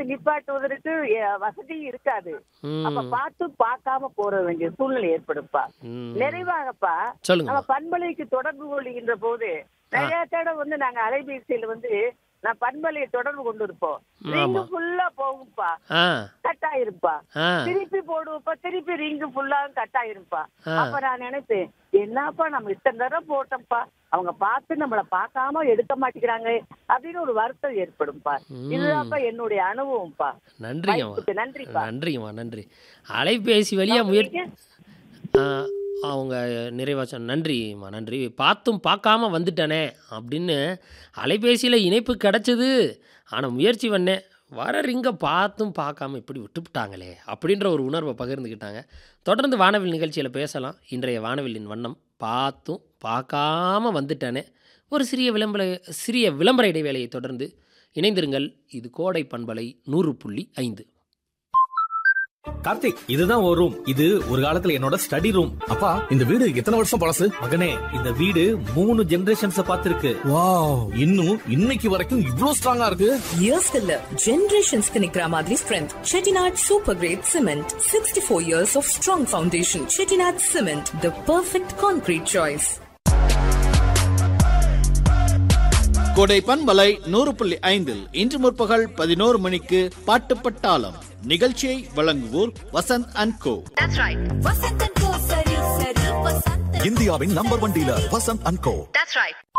பார்த்து நிப்பாட்டுவதற்கு அஹ், வசதி இருக்காது அப்ப ம் பார்த்து பார்க்காம போற வேண்டிய சூழ்நிலை ஏற்படுப்பா ம். நிறைவாகப்பா சொல்லுங்க நம்ம பண்பலைக்கு தொடர்பு கொள்கின்ற போது நிறைய தடவை வந்து நாங்க அலைபேசியில வந்து நான் பண்பலையை தொடர்பு கொண்டு இருப்போம் ரிங்கு ஃபுல்லா போகும்பா ஆ கட் ஆயிருப்பா ஆ திருப்பி போடுவப்பா திருப்பி ரிங்கு ஃபுல்லா கட் ஆயிருப்பா ஆ. அப்ப நான் நினைப்பேன் என்னப்பா நம்ம இத்தனை தடவை போட்டோம்ப்பா அவங்க பார்த்து நம்மள பார்க்காம எடுக்க மாட்டேங்கிறாங்க அப்படின்னு ஒரு வருத்தம் ஏற்படும்பா ம். இதுதான்ப்பா என்னுடைய அனுபவம்ப்பா நன்றிங்கம்மா வாய்ப்புக்கு நன்றிப்பா நன்றிங்கம்மா நன்றி அலைபேசி வழியாக முயற்சி ஆ, அவங்க நிறைவா சொன்ன நன்றிம்மா நன்றி பார்த்தும் பார்க்காம வந்துட்டனே அப்படின்னு அலைபேசியில் இணைப்பு கிடச்சிது ஆனால் முயற்சி பண்ணேன் வர ரிங்கை பார்த்தும் பார்க்காம இப்படி விட்டுவிட்டாங்களே அப்படின்ற ஒரு உணர்வை பகிர்ந்துக்கிட்டாங்க தொடர்ந்து வானவில் நிகழ்ச்சியில் பேசலாம் இன்றைய வானவில்லின் வண்ணம் பார்த்தும் பார்க்காம வந்துட்டனே ஒரு சிறிய விளம்பர சிறிய விளம்பர இடைவேளையை தொடர்ந்து இணைந்திருங்கள் இது கோடை பண்பலை நூறு புள்ளி ஐந்து கார்த்திக் இதுதான் ஒரு ரூம் இது ஒரு காலத்துல என்னோட ஸ்டடி ரூம் அப்பா இந்த வீடு எத்தனை வருஷம் பழசு மகனே இந்த வீடு மூணு ஜெனரேஷன்ஸ் பார்த்திருக்கு வாவ் இன்னும் இன்னைக்கு வரைக்கும் இவ்ளோ ஸ்ட்ராங்கா இருக்கு இயர்ஸ்க்கு இல்ல ஜெனரேஷன்ஸ்க்கு நிக்கிற மாதிரி strength Chettinad super grade cement sixty four years of strong foundation Chettinad cement the perfect concrete choice கொடை பண்பலை நூறு புள்ளி ஐந்தில் இன்று முற்பகல் பதினோரு மணிக்கு பாட்டு பட்டாளம் நிகழ்ச்சியை வழங்குவோர் வசந்த் அண்ட் கோ இந்தியாவின் number one dealer Vasanth and go